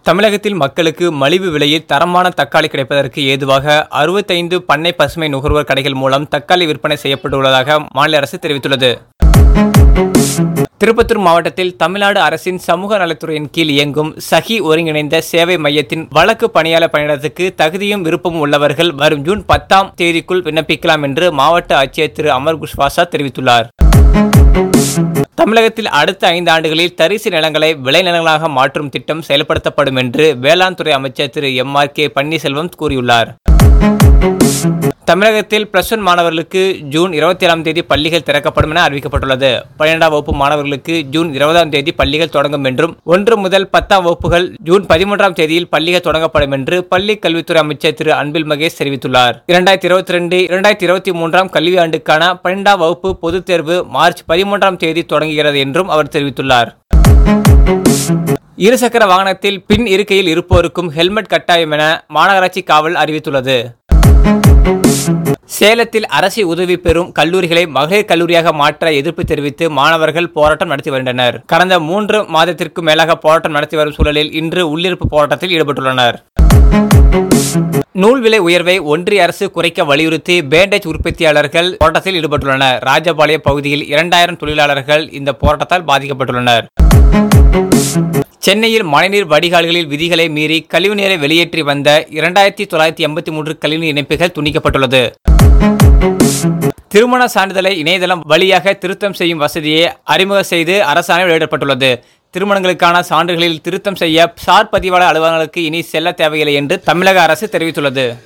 தமிழகத்தில் மக்களுக்கு மலிவு விலையில் தரமான தக்காளி கிடைப்பதற்கு ஏதுவாக அறுபத்தைந்து பண்ணை பசுமை நுகர்வோர் கடைகள் மூலம் தக்காளி விற்பனை செய்யப்பட்டுள்ளதாக மாநில அரசு தெரிவித்துள்ளது திருப்பத்தூர் மாவட்டத்தில் தமிழ்நாடு அரசின் சமூக நலத்துறையின் கீழ் இயங்கும் சகி ஒருங்கிணைந்த சேவை மையத்தின் வழக்கு பணியாளர் பணியிடத்துக்கு தகுதியும் விருப்பமும் உள்ளவர்கள் வரும் ஜூன் பத்தாம் தேதிக்குள் விண்ணப்பிக்கலாம் என்று மாவட்ட ஆட்சியர் திரு அமர் குஷ்வாசா தெரிவித்துள்ளார் தமிழகத்தில் அடுத்த ஐந்து ஆண்டுகளில் தரிசு நிலங்களை விளைநிலங்களாக மாற்றும் திட்டம் செயல்படுத்தப்படும் என்று வேளாண் துறை அமைச்சர் Thiru M R K Panneerselvam கூறியுள்ளார் தமிழகத்தில் பிளஸ் ஒன் மாணவர்களுக்கு ஜூன் இருபத்தி ஏழாம் தேதி பள்ளிகள் திறக்கப்படும் என அறிவிக்கப்பட்டுள்ளது பன்னிரெண்டாம் வகுப்பு மாணவர்களுக்கு ஜூன் இருபதாம் தேதி பள்ளிகள் தொடங்கும் என்றும் ஒன்று முதல் பத்தாம் வகுப்புகள் ஜூன் பதிமூன்றாம் தேதியில் பள்ளிகள் தொடங்கப்படும் என்று பள்ளி கல்வித்துறை அமைச்சர் திரு அன்பில் மகேஷ் தெரிவித்துள்ளார் இரண்டாயிரத்தி இருபத்தி ரெண்டு இரண்டாயிரத்தி இருபத்தி மூன்றாம் கல்வியாண்டுக்கான பன்னெண்டாம் வகுப்பு பொதுத் தேர்வு மார்ச் பதிமூன்றாம் தேதி தொடங்குகிறது என்றும் அவர் தெரிவித்துள்ளார் இருசக்கர வாகனத்தில் பின் இருக்கையில் இருப்போருக்கும் ஹெல்மெட் கட்டாயம் என மாநகராட்சி காவல் அறிவித்துள்ளது சேலத்தில் அரசு உதவி பெறும் கல்லூரிகளை மகளிர் கல்லூரியாக மாற்ற எதிர்ப்பு தெரிவித்து மாணவர்கள் போராட்டம் நடத்தி வருகின்றனர் கடந்த மூன்று மாதத்திற்கு மேலாக போராட்டம் நடத்தி வரும் சூழலில் இன்று உள்ளிருப்பு போராட்டத்தில் ஈடுபட்டுள்ளனர் நூல் விலை உயர்வை ஒன்றிய அரசு குறைக்க வலியுறுத்தி பேண்டேஜ் உற்பத்தியாளர்கள் போராட்டத்தில் ஈடுபட்டுள்ளனர் ராஜபாளையம் பகுதியில் இரண்டாயிரம் தொழிலாளர்கள் இந்த போராட்டத்தால் பாதிக்கப்பட்டுள்ளனர் சென்னையில் மழைநீர் வடிகால்களில் விதிகளை மீறி கழிவுநீரை வெளியேற்றி வந்த இரண்டாயிரத்தி தொள்ளாயிரத்தி எண்பத்தி மூன்று கழிவுநீர் இணைப்புகள் துண்டிக்கப்பட்டுள்ளது திருமண சான்றிதழை இணையதளம் வழியாக திருத்தம் செய்யும் வசதியை அறிமுக செய்து அரசாணை வெளியிடப்பட்டுள்ளது திருமணங்களுக்கான சான்றுகளில் திருத்தம் செய்ய சார் பதிவாளர் அலுவலகங்களுக்கு இனி செல்ல தேவையில்லை என்று தமிழக அரசு தெரிவித்துள்ளது